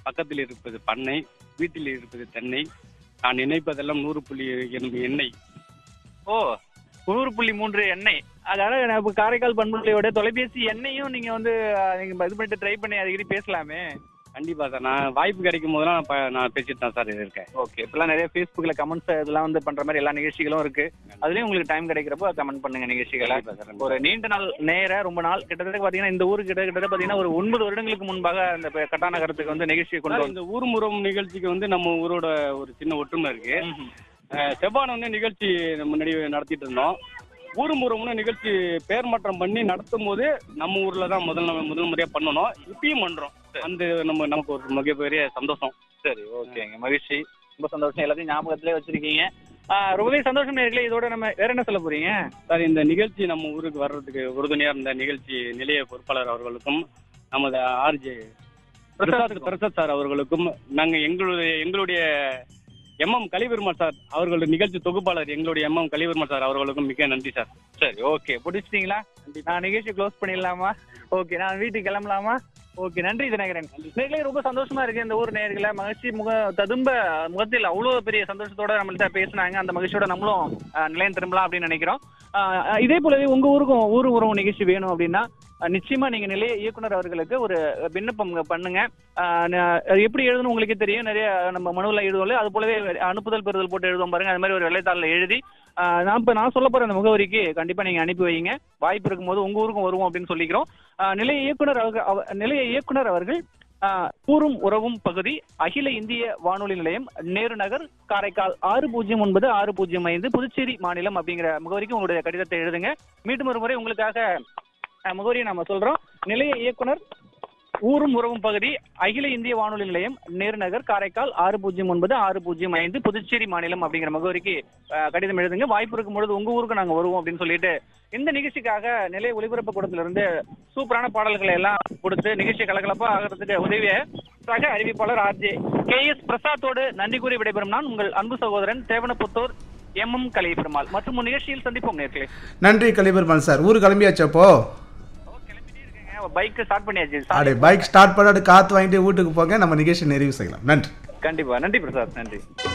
பக்கத்தில் இருப்பது பண்ணை வீட்டில் இருப்பது தென்னை நான் நினைப்பதெல்லாம் நூறு புள்ளி எனும் எண்ணெய் ஓ நூறு புள்ளி மூன்று எண்ணெய் அதாவது நான் இப்ப காரைக்கால் பண்புலையோட தொலைபேசி எண்ணையும் நீங்க வந்து அஹ், நீங்க இது பண்ணிட்டு ட்ரை பண்ணி அடிக்கடி பேசலாமே கண்டிப்பா சார் நான் வாய்ப்பு கிடைக்கும் போதெல்லாம் நான் ப- நான் பேசிட்டு தான் சார் இருக்கேன் ஓகே இப்பெல்லாம் நிறைய ஃபேஸ்புக்ல கமெண்ட்ஸ் இதெல்லாம் வந்து பண்ற மாதிரி எல்லா நிகழ்ச்சிகளும் இருக்கு அதுலயும் உங்களுக்கு டைம் கிடைக்கிறப்போ கமெண்ட் பண்ணுங்க நிகழ்ச்சிகளை கண்டிப்பா சார் ஒரு நீண்ட நாள் நேர ரொம்ப நாள் கிட்டத்தட்ட பாத்தீங்கன்னா இந்த ஊருக்கு கிட்டத்தட்ட பாத்தீங்கன்னா ஒரு ஒன்பது வருடங்களுக்கு முன்பாக அந்த ப- கட்டாநகரத்துக்கு வந்து நிகழ்ச்சியை கொண்டு சார், வந்து இந்த ஊர் முறம் நிகழ்ச்சிக்கு வந்து நம்ம ஊரோட ஒரு சின்ன ஒற்றுமை இருக்கு அஹ், செவ்வாய் வந்து நிகழ்ச்சி முன்னாடி நடத்திட்டு இருந்தோம் ஊர் முறம்னு நிகழ்ச்சி பேர் மாற்றம் பண்ணி நடத்தும் போது நம்ம ஊர்ல தான் முதல் நம்ம முதல் முறையா பண்ணணும் இப்பயும் பண்றோம் அந்த நம்ம நமக்கு ஒரு மிகப்பெரிய சந்தோஷம் சரி ஓகேங்க மகிழ்ச்சி ரொம்ப சந்தோஷம் எல்லாத்தையும் ஞாபகத்திலே வச்சிருக்கீங்க ஆஹ் ரொம்பவே சந்தோஷம் நேர்களே இதோட நம்ம வேற என்ன சொல்ல போறீங்க சார் இந்த நிகழ்ச்சி நம்ம ஊருக்கு வர்றதுக்கு உறுதுணையா இருந்த நிகழ்ச்சி நிலைய பொறுப்பாளர் அவர்களுக்கும் நமது ஆர்ஜே பிரசாத் பிரசாத் சார் அவர்களுக்கும் நாங்க எங்களுடைய எங்களுடைய எம்எம் கலிபெருமாள் சார் அவர்களுடைய நிகழ்ச்சி தொகுப்பாளர் எங்களுடைய எம்எம் கலிபெருமாள் சார் அவர்களுக்கும் மிக நன்றி சார் சரி ஓகே பிடிச்சிட்டீங்களா நான் நிகழ்ச்சி க்ளோஸ் பண்ணிடலாமா ஓகே நான் வீட்டுக்கு கிளம்பலாமா ஓகே நன்றி தினகரன் நேர்களே ரொம்ப சந்தோஷமா இருக்கு இந்த ஊர் நேர்களை மகிழ்ச்சி முக ததும்ப முகத்தில் அவ்வளோ பெரிய சந்தோஷத்தோட நம்மள்ட்ட பேசினாங்க அந்த மகிழ்ச்சியோட நம்மளும் ஆஹ், நிலையம் திரும்பலாம் அப்படின்னு நினைக்கிறோம் ஆஹ், இதே போலவே உங்க ஊருக்கும் ஊர் உறவு நிகழ்ச்சி வேணும் அப்படின்னா ஆஹ், நிச்சயமா நீங்க நிலைய இயக்குனர் அவர்களுக்கு ஒரு விண்ணப்பம் பண்ணுங்க ஆஹ், ந- அது எப்படி எழுதணும் உங்களுக்கே தெரியும் நிறைய நம்ம மனுவில் எழுதுவோம்ல அது போலவே அனுப்புதல் பெறுதல் போட்டு எழுதுவோம் பாருங்க அது மாதிரி ஒரு வெள்ளைத்தாளில் எழுதி ஆஹ், நான் இப்போ நான் சொல்ல போற அந்த முகவரிக்கு கண்டிப்பா நீங்க அனுப்பி வைங்க வாய்ப்பு இருக்கும்போது உங்க ஊருக்கும் வருவோம் அப்படின்னு சொல்லிக்கிறோம் ஆஹ், நிலைய இயக்குனர் அவர்கள் அவ- நிலைய இயக்குனர் அவர்கள் ஆஹ், கூறும் உறவும் பகுதி அகில இந்திய வானொலி நிலையம் நேரு நகர் காரைக்கால் ஆறு பூஜ்ஜியம் ஒன்பது ஆறு பூஜ்ஜியம் ஐந்து புதுச்சேரி மாநிலம் அப்படிங்கிற முகவரிக்கு உங்களுடைய கடிதத்தை எழுதுங்க மீண்டும் ஒரு முறை உங்களுக்காக ஆஹ், முகவரியை நாம சொல்றோம் நிலைய இயக்குனர் ஊரும் உறவும் பகுதி அகில இந்திய வானொலி நிலையம் நேருநகர் காரைக்கால் ஆறு பூஜ்ஜியம் ஒன்பது ஆறு பூஜ்ஜியம் ஐந்து புதுச்சேரி மாநிலம் அப்படிங்கிற முகவரிக்கு அஹ், கடிதம் எழுதுங்க வாய்ப்பு இருக்கும் பொழுது உங்க ஊருக்கு நாங்க வருவோம் அப்படின்னு சொல்லிட்டு இந்த நிகழ்ச்சிக்காக நிலைய ஒளிபரப்பு கூடத்துல இருந்து சூப்பரான பாடல்களை எல்லாம் கொடுத்து நிகழ்ச்சி கலகலப்பா ஆகிறதுக்கு உதவிய சக அறிவிப்பாளர் ஆர்ஜே கே எஸ் பிரசாத்தோடு நன்றி கூறி விடைபெறும் நான் உங்கள் அன்பு சகோதரன் தேவனப்புத்தூர் எம் எம் கலை பெருமாள் மற்றும் ஒரு நிகழ்ச்சியில் சந்திப்போம் நேர்களே நன்றி கலிபெருமாள் சார் ஊர் கிளம்பியாச்சப்போ கிளம்பிட்டே இருக்கேங்க பைக் ஸ்டார்ட் பண்ணியாச்சு அப்படியே பைக் ஸ்டார்ட் பண்ணாடு காற்று வாங்கிட்டு வீட்டுக்கு போங்க நம்ம நிகழ்ச்சி நிறைவு செய்யலாம் நன்றி கண்டிப்பா நன்றி பிரசாத் நன்றி